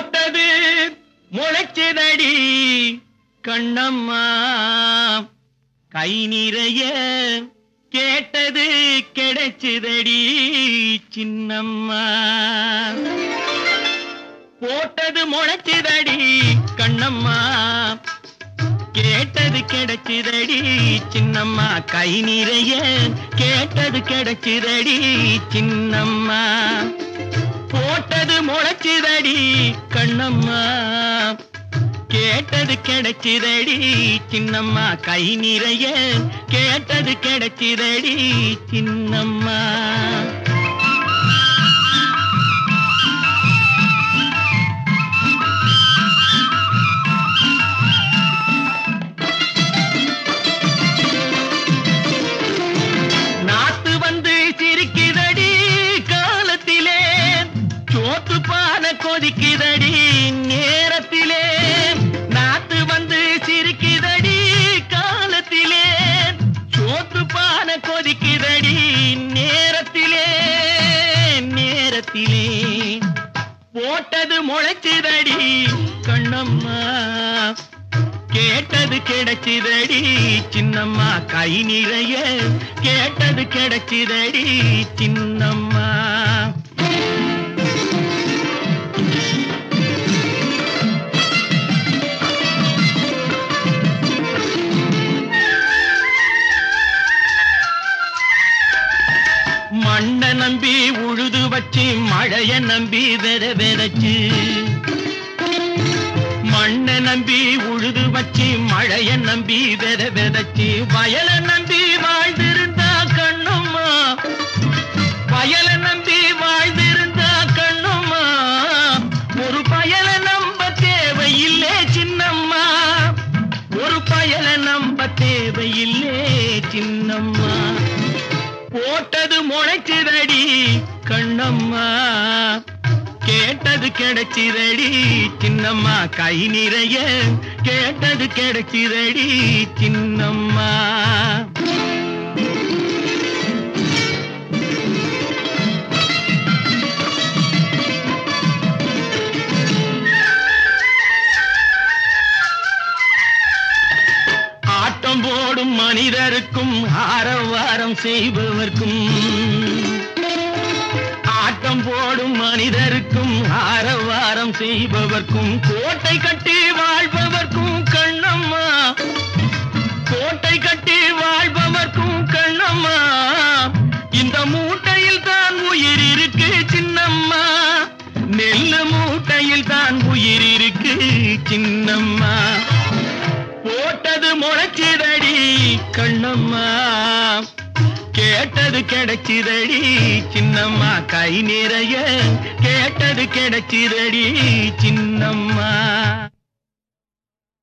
போட்டது முளைச்சதடி கண்ணம்மா கை நிறைய கேட்டது கிடைச்சதடி சின்னம்மா போட்டது முளைச்சதடி கண்ணம்மா கேட்டது கிடைச்சதடி சின்னம்மா கை நிறைய கேட்டது கிடைச்சதடி சின்னம்மா போட்டது முளைச்சதடி கண்ணம்மா கேட்டது கிடைச்சதடி சின்னம்மா கை நிறைய கேட்டது கிடைச்சதடி சின்னம்மா நாத்து வந்து சிரிக்குதடி காலத்திலே சோத்து பான கொதிக்குதடி நேரத்திலே நாத்து வந்து சிரிக்குதடி காலத்திலே சோத்து பான கொதிக்குதடி நேரத்திலே நேரத்திலே போட்டது முளைச்சுதடி கண்ணம்மா கேட்டது கிடைச்சிதடி சின்னம்மா கை நிறைய கேட்டது கிடைச்சிதடி சின்னம்மா மண்ணை நம்பி உழுது வச்சு மழைய நம்பி வெத வெதச்சு மண்ணை நம்பி உழுது வச்சு மழைய நம்பி வெத வெதச்சு வயலை நம்பி வாழ்ந்திருந்தா கண்ணும்மா வயலை நம்பி வாழ்ந்திருந்தா கண்ணும்மா ஒரு பயலை நம்ப தேவையில்லே சின்னம்மா ஒரு பயலை நம்ப தேவையில்லே சின்னம்மா போட்டது முளைச்சுதடி கண்ணம்மா கேட்டது கிடைச்சிதடி சின்னம்மா கை நிறைய கேட்டது கிடைச்சிதடி சின்னம்மா ஆட்டம் போடும் மனிதருக்கும் ஆரவாரம் செய்பவர்க்கும் ஆட்டம் போடும் மனிதருக்கும் ஆரவாரம் செய்பவர்க்கும் கோட்டை கட்டி வாழ்பவர்க்கும் கண்ணம்மா கோட்டை கட்டி வாழ்பவர்க்கும் கண்ணம்மா இந்த மூட்டையில் தான் உயிர் இருக்கு சின்னம்மா நெல்லு மூட்டையில் தான் உயிர் இருக்கு சின்னம்மா போட்டது முளைச்சிதடி கண்ணம்மா கேட்டது கிடைச்சிதடி சின்னம்மா கை நிறைய கேட்டது கிடைச்சிதடி சின்னம்மா